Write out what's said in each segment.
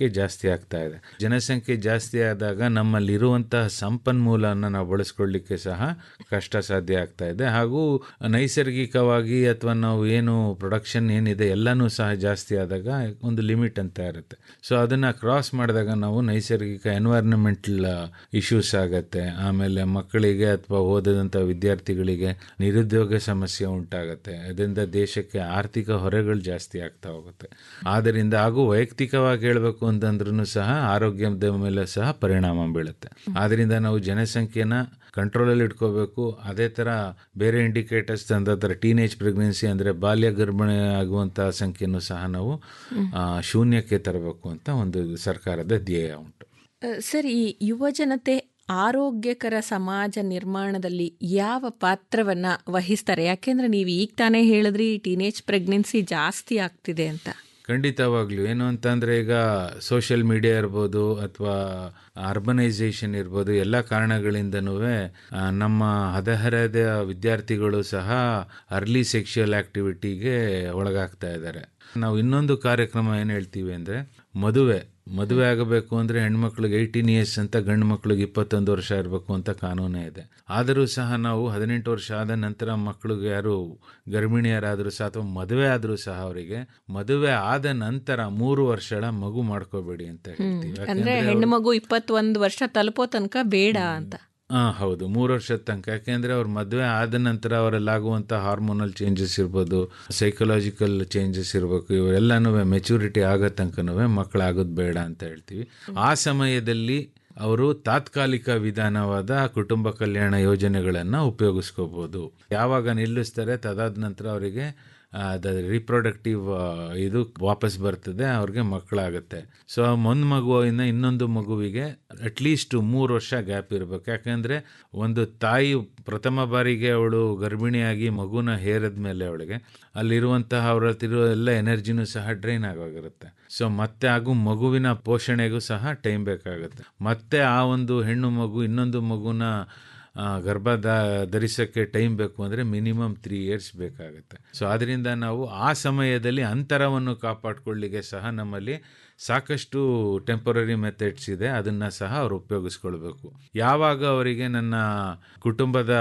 ಜನಸಂಖ್ಯೆ ಜಾಸ್ತಿ ಆಗ್ತಾ ಇದೆ ಜನಸಂಖ್ಯೆ ಜಾಸ್ತಿ ಆದಾಗ ನಮ್ಮಲ್ಲಿರುವಂತಹ ಸಂಪನ್ಮೂಲನ ನಾವು ಬಳಸ್ಕೊಳ್ಳಿಕ್ಕೆ ಸಹ ಕಷ್ಟ ಸಾಧ್ಯ ಆಗ್ತಾ ಇದೆ ಹಾಗೂ ನೈಸರ್ಗಿಕವಾಗಿ ಅಥವಾ ನಾವು ಏನು ಪ್ರೊಡಕ್ಷನ್ ಏನಿದೆ ಎಲ್ಲನೂ ಸಹ ಜಾಸ್ತಿ ಆದಾಗ ಒಂದು ಲಿಮಿಟ್ ಅಂತ ಇರುತ್ತೆ ಸೊ ಅದನ್ನ ಕ್ರಾಸ್ ಮಾಡಿದಾಗ ನಾವು ನೈಸರ್ಗಿಕ ಎನ್ವೈರನ್ಮೆಂಟಲ್ ಇಶ್ಯೂಸ್ ಆಗತ್ತೆ ಆಮೇಲೆ ಮಕ್ಕಳಿಗೆ ಅಥವಾ ಓದದಂಥ ವಿದ್ಯಾರ್ಥಿಗಳಿಗೆ ನಿರುದ್ಯೋಗ ಸಮಸ್ಯೆ ಉಂಟಾಗತ್ತೆ ಅದರಿಂದ ದೇಶಕ್ಕೆ ಆರ್ಥಿಕ ಹೊರೆಗಳು ಜಾಸ್ತಿ ಆಗ್ತಾ ಹೋಗುತ್ತೆ ಆದ್ದರಿಂದ ಹಾಗೂ ವೈಯಕ್ತಿಕವಾಗಿ ಹೇಳಬೇಕು ಅಂತಂದ್ರೂ ಸಹ ಆರೋಗ್ಯದ ಮೇಲೆ ಸಹ ಪರಿಣಾಮ ಬೀಳುತ್ತೆ ಆದ್ರಿಂದ ನಾವು ಜನಸಂಖ್ಯೆನ ಕಂಟ್ರೋಲಲ್ಲಿ ಇಟ್ಕೋಬೇಕು ಅದೇ ಥರ ಬೇರೆ ಇಂಡಿಕೇಟರ್ಸ್ ತಂದ ಟೀನೇಜ್ ಪ್ರೆಗ್ನೆನ್ಸಿ ಅಂದರೆ ಬಾಲ್ಯ ಗರ್ಭಿಣಿ ಆಗುವಂಥ ಸಂಖ್ಯೆನೂ ಸಹ ನಾವು ಆ, ಶೂನ್ಯಕ್ಕೆ ತರಬೇಕು ಅಂತ ಒಂದು ಸರ್ಕಾರದ ಧ್ಯೇಯ ಉಂಟು ಅ, ಸರ್ ಈ ಯುವ ಜನತೆ ಆರೋಗ್ಯಕರ ಸಮಾಜ ನಿರ್ಮಾಣದಲ್ಲಿ ಯಾವ ಪಾತ್ರವನ್ನ ವಹಿಸ್ತಾರೆ ಯಾಕೆಂದ್ರೆ ನೀವು ಈಗ ತಾನೇ ಹೇಳಿದ್ರಿ ಟೀನೇಜ್ ಪ್ರೆಗ್ನೆನ್ಸಿ ಜಾಸ್ತಿ ಆಗ್ತಿದೆ ಅಂತ ಖಂಡಿತವಾಗ್ಲೂ ಏನು ಅಂತಂದ್ರೆ ಈಗ ಸೋಷಿಯಲ್ ಮೀಡಿಯಾ ಇರ್ಬೋದು ಅಥವಾ ಅರ್ಬನೈಸೇಷನ್ ಇರ್ಬೋದು ಎಲ್ಲ ಕಾರಣಗಳಿಂದನೂ ನಮ್ಮ ಹದಹರದ ವಿದ್ಯಾರ್ಥಿಗಳು ಸಹ ಅರ್ಲಿ ಸೆಕ್ಷುಯಲ್ ಆಕ್ಟಿವಿಟಿಗೆ ಒಳಗಾಗ್ತಾ ಇದ್ದಾರೆ ನಾವು ಇನ್ನೊಂದು ಕಾರ್ಯಕ್ರಮ ಏನು ಹೇಳ್ತೀವಿ ಅಂದ್ರೆ ಮದುವೆ ಮದುವೆ ಆಗಬೇಕು ಅಂದ್ರೆ ಹೆಣ್ಮಕ್ಳಿಗೆ ಏಯ್ಟೀನ್ ಇಯರ್ಸ್ ಅಂತ ಗಂಡು ಮಕ್ಳಿಗೆ ಇಪ್ಪತ್ತೊಂದು ವರ್ಷ ಇರಬೇಕು ಅಂತ ಕಾನೂನೇ ಇದೆ ಆದರೂ ಸಹ ನಾವು ಹದಿನೆಂಟು ವರ್ಷ ಆದ ನಂತರ ಮಕ್ಕಳಿಗೆ ಯಾರು ಗರ್ಭಿಣಿಯರಾದರೂ ಸಹ ಅಥವಾ ಮದುವೆ ಆದರೂ ಸಹ ಅವರಿಗೆ ಮದುವೆ ಆದ ನಂತರ ಮೂರು ವರ್ಷಗಳ ಮಗು ಮಾಡ್ಕೋಬೇಡಿ ಅಂತ ಹೇಳ್ತೀವಿ ಅಂದ್ರೆ ಹೆಣ್ಣು ಮಗು ಇಪ್ಪತ್ತೊಂದು ವರ್ಷ ತಲುಪೋ ತನಕ ಬೇಡ ಅಂತ ಹಾ ಹೌದು ಮೂರು ವರ್ಷದ ತನಕ ಯಾಕೆಂದ್ರೆ ಅವ್ರ ಮದುವೆ ಆದ ನಂತರ ಅವರಲ್ಲಾಗುವಂಥ ಹಾರ್ಮೋನಲ್ ಚೇಂಜಸ್ ಇರ್ಬೋದು ಸೈಕಲಾಜಿಕಲ್ ಚೇಂಜಸ್ ಇರಬೇಕು ಇವೆಲ್ಲನೂ ಮೆಚುರಿಟಿ ಆಗೋ ತನಕನೂ ಮಕ್ಕಳಾಗೋದು ಬೇಡ ಅಂತ ಹೇಳ್ತೀವಿ ಆ ಸಮಯದಲ್ಲಿ ಅವರು ತಾತ್ಕಾಲಿಕ ವಿಧಾನವಾದ ಕುಟುಂಬ ಕಲ್ಯಾಣ ಯೋಜನೆಗಳನ್ನು ಉಪಯೋಗಿಸ್ಕೋಬಹುದು ಯಾವಾಗ ನಿಲ್ಲಿಸ್ತಾರೆ ತದಾದ ನಂತರ ಅವರಿಗೆ ಅದ ರಿಪ್ರೊಡಕ್ಟಿವ್ ಇದು ವಾಪಸ್ ಬರ್ತದೆ ಅವ್ರಿಗೆ ಮಕ್ಕಳಾಗುತ್ತೆ ಸೊ ಒಂದು ಮಗುವಿನ ಇನ್ನೊಂದು ಮಗುವಿಗೆ ಅಟ್ಲೀಸ್ಟ್ ಮೂರು ವರ್ಷ ಗ್ಯಾಪ್ ಇರಬೇಕು ಯಾಕಂದ್ರೆ ಒಂದು ತಾಯಿ ಪ್ರಥಮ ಬಾರಿಗೆ ಅವಳು ಗರ್ಭಿಣಿಯಾಗಿ ಮಗುನ ಹೇರದ ಮೇಲೆ ಅವಳಿಗೆ ಅಲ್ಲಿರುವಂತಹ ಅವರಲ್ಲಿರುವ ಎಲ್ಲ ಎನರ್ಜಿನೂ ಸಹ ಡ್ರೈನ್ ಆಗೋಗಿರುತ್ತೆ ಸೊ ಮತ್ತೆ ಹಾಗೂ ಮಗುವಿನ ಪೋಷಣೆಗೂ ಸಹ ಟೈಮ್ ಬೇಕಾಗುತ್ತೆ ಮತ್ತೆ ಆ ಒಂದು ಹೆಣ್ಣು ಮಗು ಇನ್ನೊಂದು ಮಗುನ ಆ, ಗರ್ಭ ದ- ಧರಿಸೋಕ್ಕೆ ಟೈಮ್ ಬೇಕು ಅಂದರೆ ಮಿನಿಮಮ್ ತ್ರೀ ಇಯರ್ಸ್ ಬೇಕಾಗುತ್ತೆ ಸೊ ಅದರಿಂದ ನಾವು ಆ ಸಮಯದಲ್ಲಿ ಅಂತರವನ್ನು ಕಾಪಾಡ್ಕೊಳ್ಳಿಕ್ಕೆ ಸಹ ನಮ್ಮಲ್ಲಿ ಸಾಕಷ್ಟು ಟೆಂಪರರಿ ಮೆಥಡ್ಸ್ ಇದೆ ಅದನ್ನ ಸಹ ಅವ್ರು ಉಪಯೋಗಿಸ್ಕೊಳ್ಬೇಕು ಯಾವಾಗ ಅವರಿಗೆ ನನ್ನ ಕುಟುಂಬದ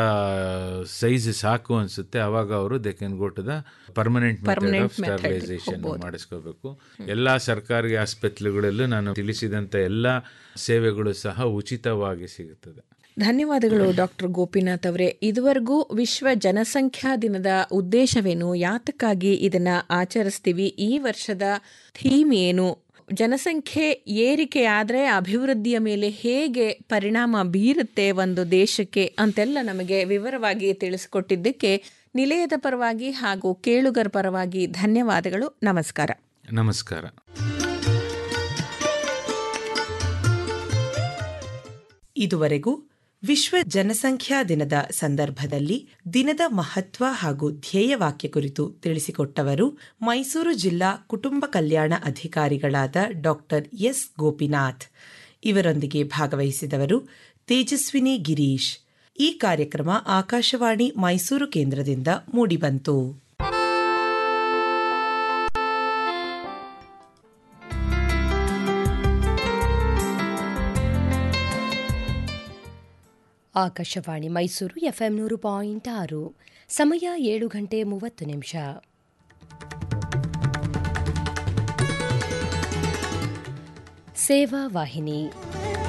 ಸೈಜ್ ಸಾಕು ಅನ್ಸುತ್ತೆ ಅವಾಗ ಅವರು they can go to the permanent method of sterilization ಮಾಡಿಸ್ಕೋಬೇಕು ಎಲ್ಲಾ ಸರ್ಕಾರಿ ಆಸ್ಪತ್ರೆಗಳಲ್ಲೂ ನಾನು ತಿಳಿಸಿದಂತ ಎಲ್ಲ ಸೇವೆಗಳು ಸಹ ಉಚಿತವಾಗಿ ಸಿಗುತ್ತದೆ ಧನ್ಯವಾದಗಳು ಡಾಕ್ಟರ್ ಗೋಪಿನಾಥ್ ಅವರೇ ಇದುವರೆಗೂ ವಿಶ್ವ ಜನಸಂಖ್ಯಾ ದಿನದ ಉದ್ದೇಶವೇನು ಯಾತಕ್ಕಾಗಿ ಇದನ್ನ ಆಚರಿಸ್ತೀವಿ ಈ ವರ್ಷದ ಥೀಮ್ ಏನು ಜನಸಂಖ್ಯೆ ಏರಿಕೆ ಆದರೆ ಅಭಿವೃದ್ಧಿಯ ಮೇಲೆ ಹೇಗೆ ಪರಿಣಾಮ ಬೀರುತ್ತೆ ಒಂದು ದೇಶಕ್ಕೆ ಅಂತೆಲ್ಲ ನಮಗೆ ವಿವರವಾಗಿ ತಿಳಿಸಿಕೊಟ್ಟಿದ್ದಕ್ಕೆ ನಿಲಯದ ಪರವಾಗಿ ಹಾಗೂ ಕೇಳುಗರ ಪರವಾಗಿ ಧನ್ಯವಾದಗಳು ನಮಸ್ಕಾರ ನಮಸ್ಕಾರ ಇದುವರೆಗೂ ವಿಶ್ವ ಜನಸಂಖ್ಯಾ ದಿನದ ಸಂದರ್ಭದಲ್ಲಿ ದಿನದ ಮಹತ್ವ ಹಾಗೂ ಧ್ಯೇಯವಾಕ್ಯ ಕುರಿತು ತಿಳಿಸಿಕೊಟ್ಟವರು ಮೈಸೂರು ಜಿಲ್ಲಾ ಕುಟುಂಬ ಕಲ್ಯಾಣ ಅಧಿಕಾರಿಗಳಾದ ಡಾಕ್ಟರ್ ಎಸ್ ಗೋಪಿನಾಥ್ ಇವರೊಂದಿಗೆ ಭಾಗವಹಿಸಿದವರು ತೇಜಸ್ವಿನಿ ಗಿರೀಶ್ ಈ ಕಾರ್ಯಕ್ರಮ ಆಕಾಶವಾಣಿ ಮೈಸೂರು ಕೇಂದ್ರದಿಂದ ಮೂಡಿಬಂತು ಆಕಾಶವಾಣಿ ಮೈಸೂರು ಎಫ್ಎಂ ನೂರು ಪಾಯಿಂಟ್ ಆರು ಸಮಯ ಏಳು ಗಂಟೆ ಮೂವತ್ತು ನಿಮಿಷ ಸೇವಾ ವಾಹಿನಿ